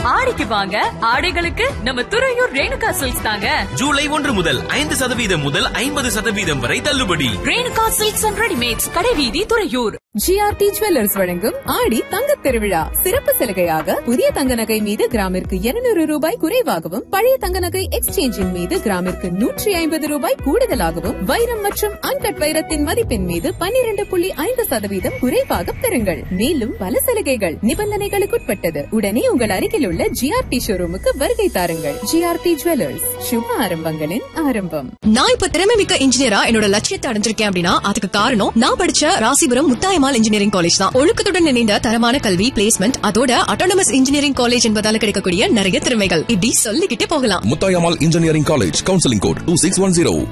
ஆடிக்கு வாங்க ஆடைகளுக்கு நம்ம துறையூர் ரேணுகா சில்க்ஸ் தாங்க ஜூலை ஒன்று முதல் ஐந்து சதவீதம் முதல் ஐம்பது சதவீதம் வரை தள்ளுபடி ரேணுகா சில்க்ஸ் அண்ட் ரெடிமேட்ஸ் கடைவீதி துறையூர் ஜிஆர்டி ஜுவல்லர்ஸ் வழங்கும் ஆடி தங்கத் திருவிழா சிறப்பு சலுகையாக புதிய தங்க நகை மீது கிராமிற்கு 200 ரூபாய் குறைவாகவும் பழைய தங்க நகை எக்ஸ்சேஞ்சின் மீது கிராமிற்கு நூற்றி ஐம்பது ரூபாய் கூடுதலாகவும் வைரம் மற்றும் அன்கட் வைரத்தின் மதிப்பின் மீது 12.5% புள்ளி ஐந்து சதவீதம் குறைவாக பெறுங்கள் மேலும் பல சலுகைகள் நிபந்தனைகளுக்குட்பட்டது உடனே உங்கள் அருகில் உள்ள ஜிஆர்டி ஷோரூமுக்கு வருகை தாருங்கள் ஜிஆர்டி ஜுவல்லர்ஸ் சுப ஆரம்பங்களின் ஆரம்பம் நான் இப்ப திறமை மிக்க இன்ஜினியரா என்னோட லட்சியத்தை அடைஞ்சிருக்கேன் அப்படின்னா அதுக்கு காரணம் நான் படிச்ச ராசிபுரம் முத்தாயமால் இன்ஜினியரிங் காலேஜ் தான் ஒழுக்கத்துடன் இணைந்த தரமான கல்வி பிளேஸ்மெண்ட் அதோட அட்டானமஸ் இன்ஜினியரிங் காலேஜ் என்பதால கிடைக்கக்கூடிய நிறைய திறமைகள் இப்படி சொல்லிக்கிட்டே போகலாம் Muthayammal engineering college counselling code two six one zero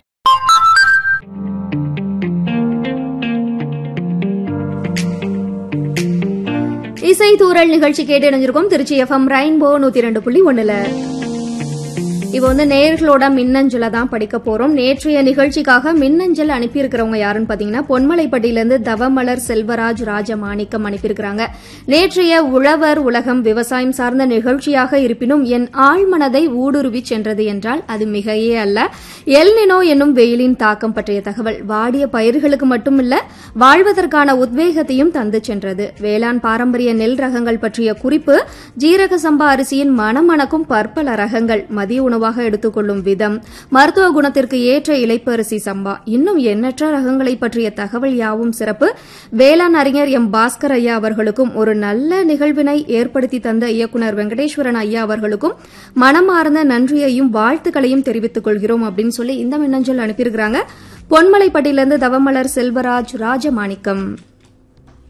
இசை தூரல் நிகழ்ச்சி கேட்டு இணைஞ்சிருக்கோம் திருச்சி எஃப்எம் ரெயின்போ நூத்தி ரெண்டு புள்ளி ஒண்ணுல இப்போ வந்து நேர்களோட மின்னஞ்சலை தான் படிக்க போறோம் நேற்றைய நிகழ்ச்சிக்காக மின்னஞ்சல் அனுப்பியிருக்கிறவங்க யாருன்னு பாத்தீங்கன்னா பொன்மலைப்பட்டியிலிருந்து தவமலர் செல்வராஜ் ராஜமாணிக்கம் அனுப்பியிருக்கிறாங்க நேற்றைய உழவர் உலகம் விவசாயம் சார்ந்த நிகழ்ச்சியாக இருப்பினும் என் ஆழ்மனதை ஊடுருவி சென்றது என்றால் அது மிகையே அல்ல எல்னினோ என்னும் வெயிலின் தாக்கம் பற்றிய தகவல் வாடிய பயிர்களுக்கு மட்டுமில்ல வாழ்வதற்கான உத்வேகத்தையும் தந்து சென்றது வேளாண் பாரம்பரிய நெல் ரகங்கள் பற்றிய குறிப்பு ஜீரக சம்பா அரிசியின் மணமணக்கும் பற்பல ரகங்கள் மதிய உணவாக எடுத்துக்கொள்ளும் விதம் மருத்துவ குணத்திற்கு ஏற்ற இலைப்பு அரிசி சம்பா இன்னும் எண்ணற்ற ரகங்களை பற்றிய தகவல் யாவும் சிறப்பு வேளாண் அறிஞர் எம் பாஸ்கர் ஐயா அவர்களுக்கும் ஒரு நல்ல நிகழ்வினை ஏற்படுத்தி தந்த இயக்குநர் வெங்கடேஸ்வரன் ஐயா அவர்களுக்கும் மனமார்ந்த நன்றியையும் வாழ்த்துக்களையும் தெரிவித்துக் கொள்கிறோம் அப்படின்னு சொல்லி இந்த மின்னஞ்சல் அனுப்பியிருக்கிறாங்க பொன்மலைப்பட்டியிலிருந்து தவமலர் செல்வராஜ் ராஜமாணிக்கம்